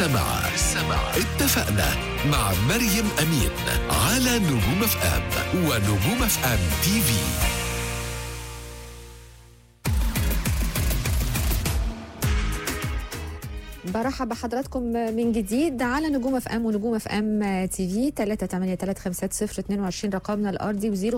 السماعة اتفقنا مع مريم أمين على نجوم اف ام ونجوم اف ام تي في برحب بحضراتكم من جديد على نجوم اف ام ونجوم اف ام تي في 3835022 رقمنا الارضي و015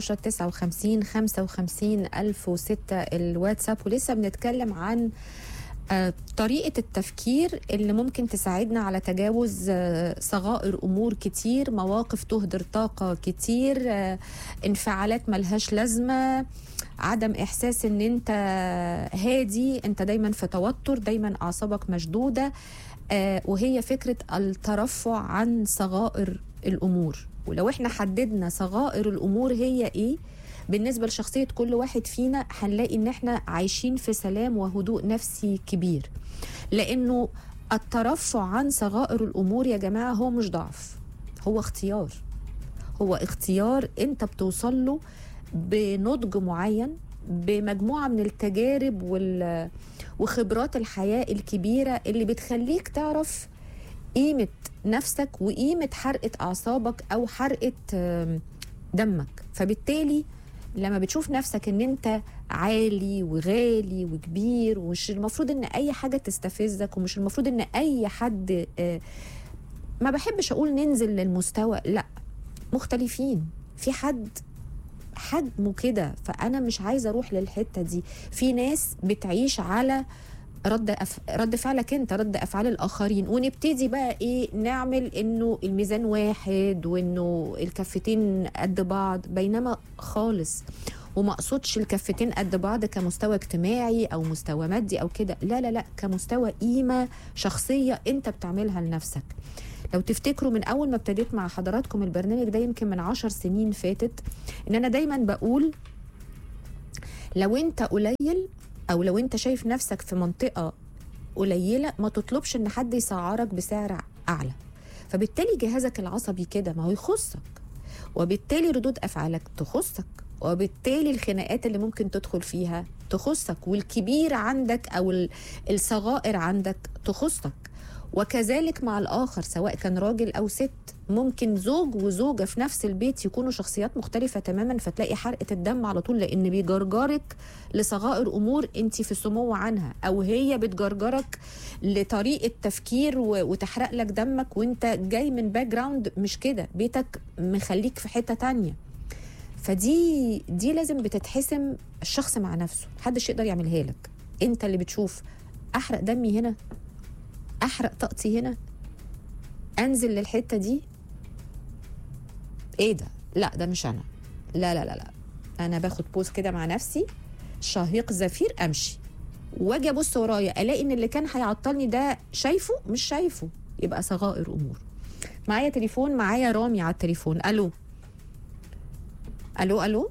59 55 1006 الواتساب ولسه بنتكلم عن آه، طريقة التفكير اللي ممكن تساعدنا على تجاوز آه، صغائر أمور كتير مواقف تهدر طاقة كتير آه، انفعالات ملهاش لازمة عدم إحساس إن أنت هادي أنت دايما في توتر دايما أعصابك مشدودة آه، وهي فكرة الترفع عن صغائر الأمور ولو احنا حددنا صغائر الأمور هي إيه بالنسبة لشخصية كل واحد فينا هنلاقي ان احنا عايشين في سلام وهدوء نفسي كبير لانه الترفع عن صغائر الامور يا جماعة هو مش ضعف هو اختيار هو اختيار انت بتوصل له بنضج معين بمجموعة من التجارب وال وخبرات الحياة الكبيرة اللي بتخليك تعرف قيمة نفسك وقيمة حرقة أعصابك أو حرقة آم، دمك فبالتالي لما بتشوف نفسك ان انت عالي وغالي وكبير ومش المفروض ان اي حاجه تستفزك ومش المفروض ان اي حد آه، ما بحبش اقول ننزل للمستوى لا مختلفين في حد حجمه كده فانا مش عايزه اروح للحته دي في ناس بتعيش على رد أف... رد فعلك انت رد افعال الاخرين ونبتدي بقى ايه نعمل انه الميزان واحد وانه الكفتين قد بعض بينما خالص وما اقصدش الكفتين قد بعض كمستوى اجتماعي او مستوى مادي او كده لا لا لا كمستوى قيمه شخصيه انت بتعملها لنفسك لو تفتكروا من اول ما ابتديت مع حضراتكم البرنامج ده يمكن من عشر سنين فاتت ان انا دايما بقول لو انت قليل او لو انت شايف نفسك في منطقه قليله ما تطلبش ان حد يسعرك بسعر اعلى فبالتالي جهازك العصبي كده ما هو يخصك وبالتالي ردود افعالك تخصك وبالتالي الخناقات اللي ممكن تدخل فيها تخصك والكبير عندك او ال- الصغائر عندك تخصك وكذلك مع الاخر سواء كان راجل او ست ممكن زوج وزوجه في نفس البيت يكونوا شخصيات مختلفه تماما فتلاقي حرقه الدم على طول لان بيجرجرك لصغائر امور انت في سمو عنها او هي بتجرجرك لطريقه تفكير و- وتحرق لك دمك وانت جاي من باك جراوند مش كده بيتك مخليك في حته تانية فدي دي لازم بتتحسم الشخص مع نفسه محدش يقدر يعملها لك انت اللي بتشوف احرق دمي هنا احرق طاقتي هنا انزل للحته دي ايه ده لا ده مش انا لا لا لا لا انا باخد بوز كده مع نفسي شهيق زفير امشي واجي ابص ورايا الاقي ان اللي كان هيعطلني ده شايفه مش شايفه يبقى صغائر امور معايا تليفون معايا رامي على التليفون الو الو الو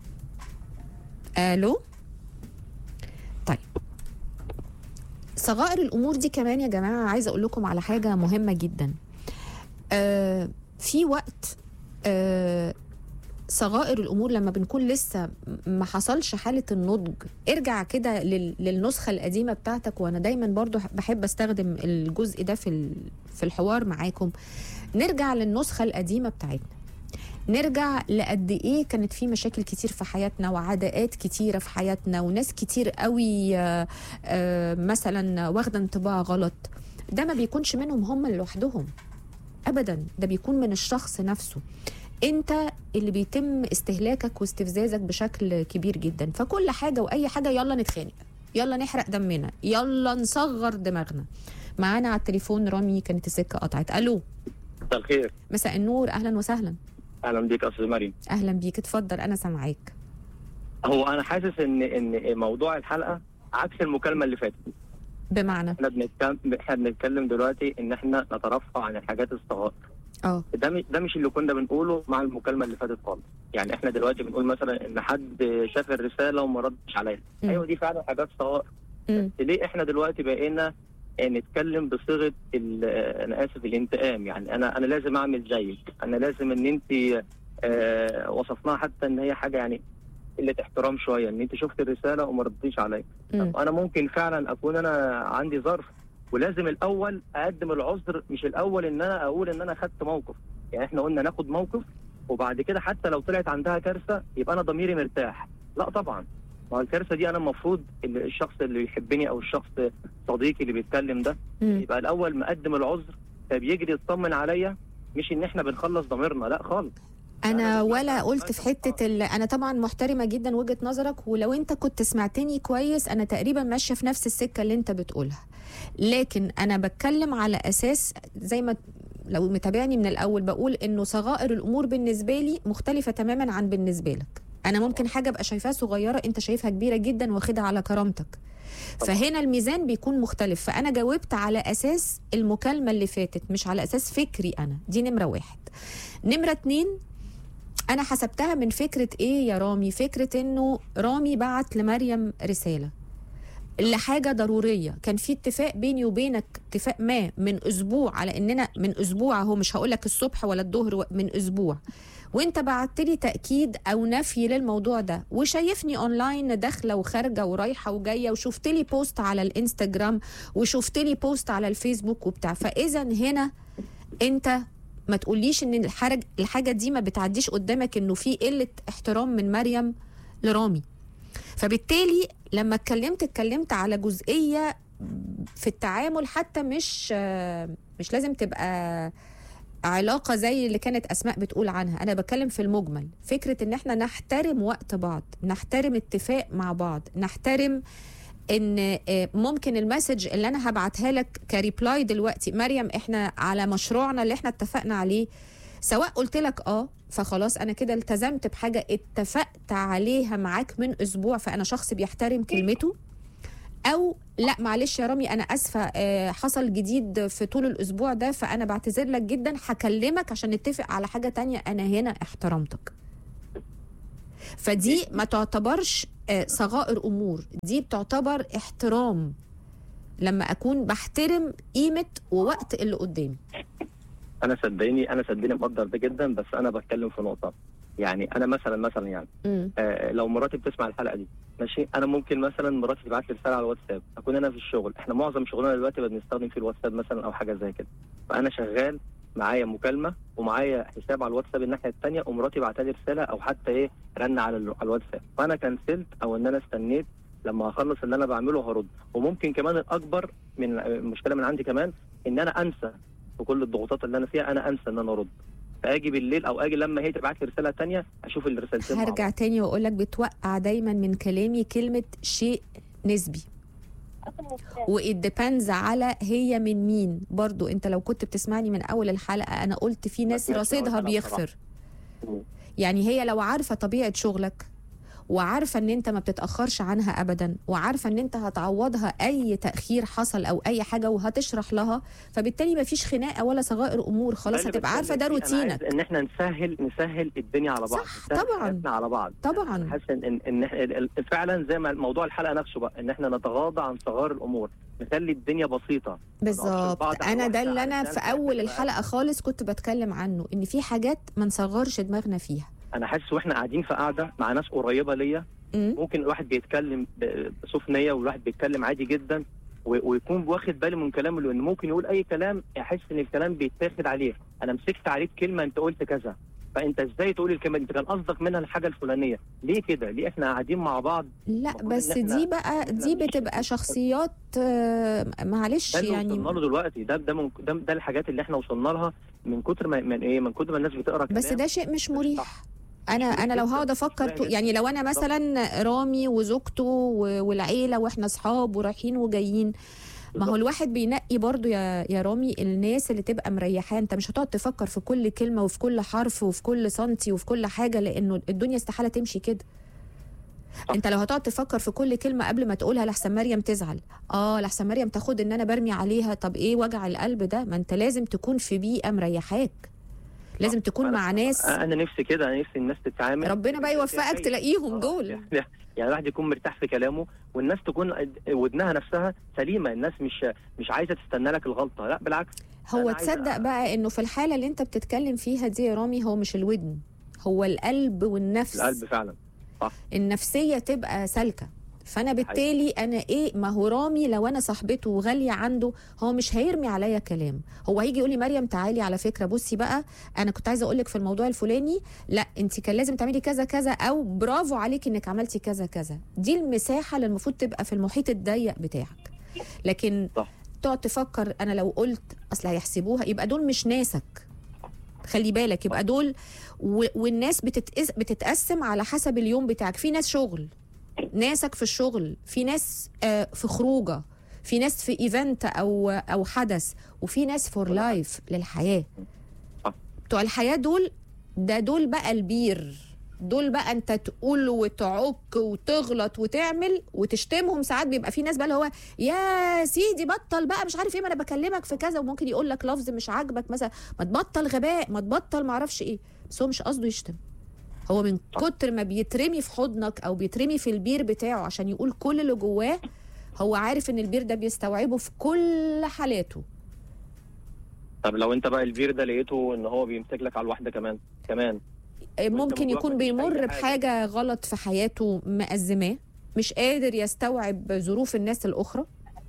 الو طيب صغائر الامور دي كمان يا جماعه عايزه اقول لكم على حاجه مهمه جدا آه في وقت آه صغائر الامور لما بنكون لسه ما حصلش حاله النضج ارجع كده لل- للنسخه القديمه بتاعتك وانا دايما برضو بحب استخدم الجزء ده في ال- في الحوار معاكم نرجع للنسخه القديمه بتاعتنا نرجع لقد ايه كانت في مشاكل كتير في حياتنا وعداءات كتيره في حياتنا وناس كتير قوي آه، آه، مثلا واخده انطباع غلط ده ما بيكونش منهم هم لوحدهم ابدا ده بيكون من الشخص نفسه انت اللي بيتم استهلاكك واستفزازك بشكل كبير جدا فكل حاجه واي حاجه يلا نتخانق يلا نحرق دمنا يلا نصغر دماغنا معانا على التليفون رامي كانت السكه قطعت الو مساء الخير مساء النور اهلا وسهلا اهلا بيك استاذ مريم اهلا بيك اتفضل انا سامعاك هو انا حاسس ان ان موضوع الحلقه عكس المكالمه اللي فاتت بمعنى احنا بنتكلم احنا بنتكلم دلوقتي ان احنا نترفع عن الحاجات الصغائر اه ده مش ده مش اللي كنا بنقوله مع المكالمه اللي فاتت خالص يعني احنا دلوقتي بنقول مثلا ان حد شاف الرساله وما ردش عليها مم. ايوه دي فعلا حاجات صغائر مم. ليه احنا دلوقتي بقينا نتكلم بصيغه ال- انا اسف الانتقام يعني انا انا لازم اعمل زيك انا لازم ان انت آه وصفناها حتى ان هي حاجه يعني قله احترام شويه ان انت شفت الرساله وما رديش عليا مم. طب انا ممكن فعلا اكون انا عندي ظرف ولازم الاول اقدم العذر مش الاول ان انا اقول ان انا خدت موقف يعني احنا قلنا ناخد موقف وبعد كده حتى لو طلعت عندها كارثه يبقى انا ضميري مرتاح لا طبعا ما هو الكارثه دي انا المفروض ال- الشخص اللي يحبني او الشخص صديقي اللي بيتكلم ده مم. يبقى الاول مقدم العذر فبيجري يطمن عليا مش ان احنا بنخلص ضميرنا لا خالص انا أنا ولا بسمع قلت حاجة في حته ال... انا طبعا محترمه جدا وجهه نظرك ولو انت كنت سمعتني كويس انا تقريبا ماشيه في نفس السكه اللي انت بتقولها لكن انا بتكلم على اساس زي ما لو متابعني من الاول بقول انه صغائر الامور بالنسبه لي مختلفه تماما عن بالنسبه لك انا ممكن حاجه ابقى شايفاها صغيره انت شايفها كبيره جدا واخدها على كرامتك فهنا الميزان بيكون مختلف فانا جاوبت على اساس المكالمه اللي فاتت مش على اساس فكري انا دي نمره واحد نمره اتنين انا حسبتها من فكره ايه يا رامي فكره انه رامي بعت لمريم رساله لحاجه ضروريه كان في اتفاق بيني وبينك اتفاق ما من اسبوع على اننا من اسبوع اهو مش هقول لك الصبح ولا الظهر من اسبوع وانت بعت لي تاكيد او نفي للموضوع ده وشايفني اونلاين داخله وخارجه ورايحه وجايه وشفت لي بوست على الانستجرام وشفت لي بوست على الفيسبوك وبتاع فاذا هنا انت ما تقوليش ان الحرج الحاجه دي ما بتعديش قدامك انه في قله احترام من مريم لرامي فبالتالي لما اتكلمت اتكلمت على جزئيه في التعامل حتى مش آه، مش لازم تبقى علاقة زي اللي كانت أسماء بتقول عنها أنا بتكلم في المجمل فكرة إن احنا نحترم وقت بعض نحترم اتفاق مع بعض نحترم ان آه، ممكن المسج اللي انا هبعتها لك كريبلاي دلوقتي مريم احنا على مشروعنا اللي احنا اتفقنا عليه سواء قلت لك اه فخلاص انا كده التزمت بحاجه اتفقت عليها معاك من اسبوع فانا شخص بيحترم كلمته او لا معلش يا رامي انا اسفه آه، حصل جديد في طول الاسبوع ده فانا بعتذر لك جدا هكلمك عشان نتفق على حاجه تانية انا هنا احترمتك فدي ما تعتبرش آه، صغائر امور دي بتعتبر احترام لما اكون بحترم قيمه ووقت اللي قدامي انا صدقيني انا صدقني مقدر ده جدا بس انا بتكلم في نقطه يعني انا مثلا مثلا يعني امم آه لو مراتي بتسمع الحلقه دي ماشي انا ممكن مثلا مراتي تبعت لي رساله على الواتساب اكون انا في الشغل احنا معظم شغلنا دلوقتي بنستخدم فيه الواتساب مثلا او حاجه زي كده فانا شغال معايا مكالمه ومعايا حساب على الواتساب الناحيه الثانيه ومراتي بعتها لي رساله او حتى ايه رن على ال- على الواتساب فانا كنسلت او ان انا استنيت لما اخلص اللي انا بعمله هرد وممكن كمان الاكبر من المشكله من عندي كمان ان انا انسى في كل الضغوطات اللي انا فيها انا انسى ان انا ارد فاجي بالليل او اجي لما هي تبعت لي رساله ثانيه اشوف الرسالتين مع هرجع تاني واقول لك بتوقع دايما من كلامي كلمه شيء نسبي وإت ديبندز على هي من مين برضو انت لو كنت بتسمعني من اول الحلقه انا قلت في ناس ماشي، رصيدها أنا بيغفر مم. يعني هي لو عارفه طبيعه شغلك وعارفه ان انت ما بتتاخرش عنها ابدا وعارفه ان انت هتعوضها اي تاخير حصل او اي حاجه وهتشرح لها فبالتالي ما فيش خناقه ولا صغائر امور خلاص اللي هتبقى عارفه ده بتكلم فيه، أنا عايز روتينك ان احنا نسهل نسهل الدنيا على بعض صح، نسهل طبعاً. حياتنا على بعض طبعا حاسس ان ان إن إحنا- ال- ال- فعلا زي ما موضوع الحلقه نفسه بقى ان احنا نتغاضى عن صغار الامور نخلي الدنيا بسيطه بالظبط بعض على انا ده الوحدة اللي انا علشان في اول تبقى- الحلقه خالص كنت بتكلم عنه ان في حاجات ما نصغرش دماغنا فيها انا حاسس واحنا قاعدين في قاعده مع ناس قريبه ليا مم. ممكن الواحد بيتكلم ب- بسوء نيه والواحد بيتكلم عادي جدا و- ويكون واخد باله من كلامه لان ممكن يقول اي كلام يحس ان الكلام بيتاخد عليه انا مسكت عليك كلمه انت قلت كذا فانت ازاي تقول الكلمه دي؟ انت كان قصدك منها الحاجه الفلانيه ليه كده ليه احنا قاعدين مع بعض لا المفروض إن بس إحنا- دي بقى إحنا دي مش- بتبقى شخصيات آه، معلش ده اللي يعني وصلنا له دلوقتي ده ده, من ده, ده الحاجات اللي احنا وصلنا لها من كتر ما من ايه من كتر ما الناس بتقرا بس كلام ده شيء مش مش مريح صح. انا مش انا لو جداً، هقعد مش افكر مريح تو- جداً. يعني لو انا مثلا رامي وزوجته و- والعيله واحنا اصحاب ورايحين وجايين ما هو بالظبط. الواحد بينقي برضو يا يا رامي الناس اللي تبقى مريحاه انت مش هتقعد تفكر في كل كلمه وفي كل حرف وفي كل سنتي وفي كل حاجه لانه الدنيا استحاله تمشي كده صح. انت لو هتقعد تفكر في كل كلمه قبل ما تقولها لحسن مريم تزعل اه لحسن مريم تاخد ان انا برمي عليها طب ايه وجع القلب ده ما انت لازم تكون في بيئه مريحاك لازم تكون أنا- مع ناس انا نفسي كده انا نفسي الناس تتعامل ربنا بقى يوفقك آه، تلاقيهم دول يعني يعني الواحد يكون مرتاح في كلامه والناس تكون ودنها نفسها سليمه الناس مش مش عايزه تستنى لك الغلطه لا بالعكس هو أنا عايز تصدق أ- بقى انه في الحاله اللي انت بتتكلم فيها دي يا رامي هو مش الودن هو القلب والنفس القلب فعلا النفسيه تبقى سالكه فانا بالتالي انا ايه ما هو رامي لو انا صاحبته وغاليه عنده هو مش هيرمي عليا كلام هو هيجي يقول لي مريم تعالي على فكره بصي بقى انا كنت عايزه اقول لك في الموضوع الفلاني لا انت كان لازم تعملي كذا كذا او برافو عليك انك عملتي كذا كذا دي المساحه اللي المفروض تبقى في المحيط الضيق بتاعك لكن صح. تقعد تفكر انا لو قلت اصل هيحسبوها يبقى دول مش ناسك خلي بالك يبقى دول و... والناس بتتقس... بتتقسم على حسب اليوم بتاعك في ناس شغل ناسك في الشغل في ناس آه في خروجه في ناس في ايفنت او او حدث وفي ناس فور لايف للحياه صح. بتوع الحياه دول ده دول بقى البير دول بقى انت تقول وتعك وتغلط وتعمل وتشتمهم ساعات بيبقى في ناس بقى اللي هو يا سيدي بطل بقى مش عارف ايه ما انا بكلمك في كذا وممكن يقول لك لفظ مش عاجبك مثلا ما تبطل غباء ما تبطل ما اعرفش ايه بس هو مش قصده يشتم هو من كتر ما بيترمي في حضنك او بيترمي في البير بتاعه عشان يقول كل اللي جواه هو عارف ان البير ده بيستوعبه في كل حالاته طب لو انت بقى البير ده لقيته ان هو بيمسك لك على الواحده كمان كمان ممكن موضوع يكون مفيش أي بيمر حاجة. بحاجة غلط في حياته مأزماه مش قادر يستوعب ظروف الناس الأخرى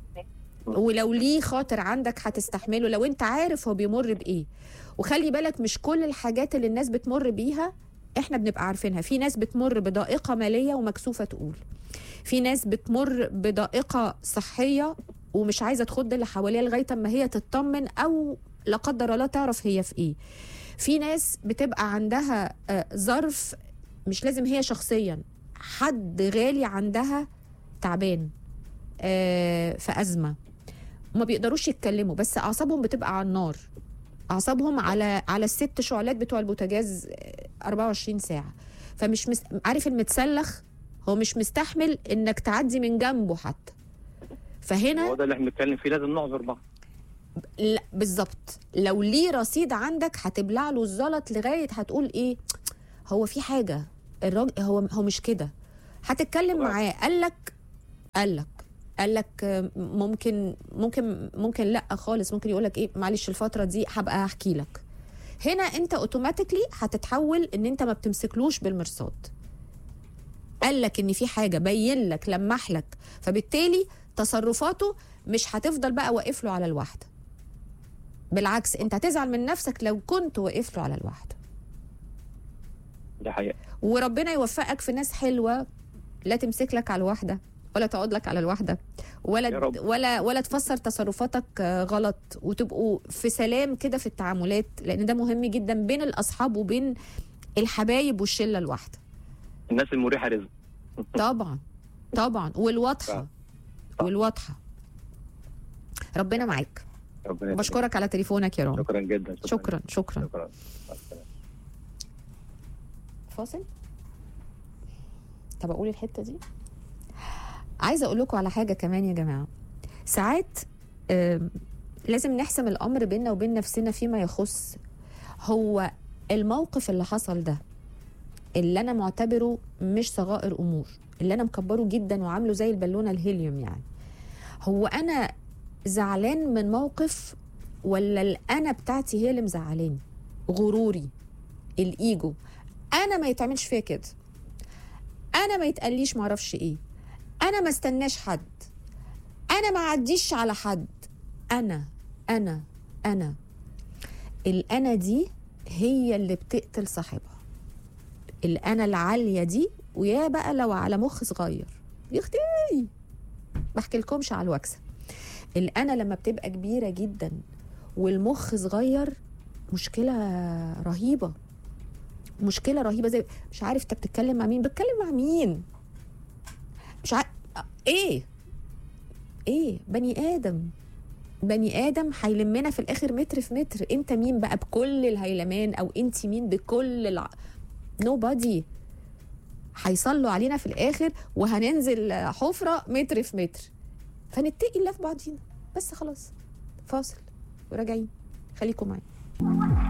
ولو ليه خاطر عندك هتستحمله لو انت عارف هو بيمر بإيه وخلي بالك مش كل الحاجات اللي الناس بتمر بيها احنا بنبقى عارفينها في ناس بتمر بضائقة مالية ومكسوفة تقول في ناس بتمر بضائقة صحية ومش عايزة تخد اللي حواليها لغاية ما هي تطمن أو لا قدر الله تعرف هي في إيه في ناس بتبقى عندها آه، ظرف مش لازم هي شخصيا حد غالي عندها تعبان آه، في أزمة وما بيقدروش يتكلموا بس أعصابهم بتبقى على النار أعصابهم على على الست شعلات بتوع البوتاجاز آه، 24 ساعة فمش مس... عارف المتسلخ هو مش مستحمل انك تعدي من جنبه حتى فهنا هو ده اللي احنا بنتكلم فيه لازم نعذر بعض لا بالظبط لو ليه رصيد عندك هتبلع له الزلط لغايه هتقول ايه هو في حاجه الراجل هو هو مش كده هتتكلم طبعا. معاه قال لك قال لك قال لك آه، ممكن ممكن ممكن لا خالص ممكن يقول لك ايه معلش الفتره دي هبقى احكي لك هنا انت اوتوماتيكلي هتتحول ان انت ما بتمسكلوش بالمرصاد قال لك ان في حاجه بين لك لمح لك فبالتالي تصرفاته مش هتفضل بقى واقف له على الواحده بالعكس انت هتزعل من نفسك لو كنت واقف له على الواحده ده حقيقه وربنا يوفقك في ناس حلوه لا تمسك لك على الواحده ولا تقعد لك على الواحده ولا يا رب. ولا ولا تفسر تصرفاتك آه، غلط وتبقوا في سلام كده في التعاملات لان ده مهم جدا بين الاصحاب وبين الحبايب والشله الواحده الناس المريحه رزق طبعا طبعا والواضحه صح. والواضحه ربنا معاك ربنا يخليك. بشكرك على تليفونك يا رام شكرا جدا شكرا شكرا شكرا مع السلامة. فاصل طب اقول الحته دي عايزه اقول لكم على حاجه كمان يا جماعه ساعات آم، لازم نحسم الامر بيننا وبين نفسنا فيما يخص هو الموقف اللي حصل ده اللي انا معتبره مش صغائر امور اللي انا مكبره جدا وعامله زي البالونه الهيليوم يعني هو انا زعلان من موقف ولا الانا بتاعتي هي اللي مزعلاني غروري الايجو انا ما يتعملش فيا كده انا ما يتقاليش معرفش ايه انا ما استناش حد انا ما عديش على حد انا انا انا الانا دي هي اللي بتقتل صاحبها الانا العاليه دي ويا بقى لو على مخ صغير يا اختي بحكي لكمش على الوكسه الانا لما بتبقى كبيره جدا والمخ صغير مشكله رهيبه مشكله رهيبه زي مش عارف انت بتتكلم مع مين بتكلم مع مين مش عارف ايه ايه بني ادم بني ادم هيلمنا في الاخر متر في متر انت مين بقى بكل الهيلمان او انت مين بكل الع... نو بادي هيصلوا علينا في الاخر وهننزل حفره متر في متر فنتقي الله في بعضينا بس خلاص فاصل وراجعين خليكم معايا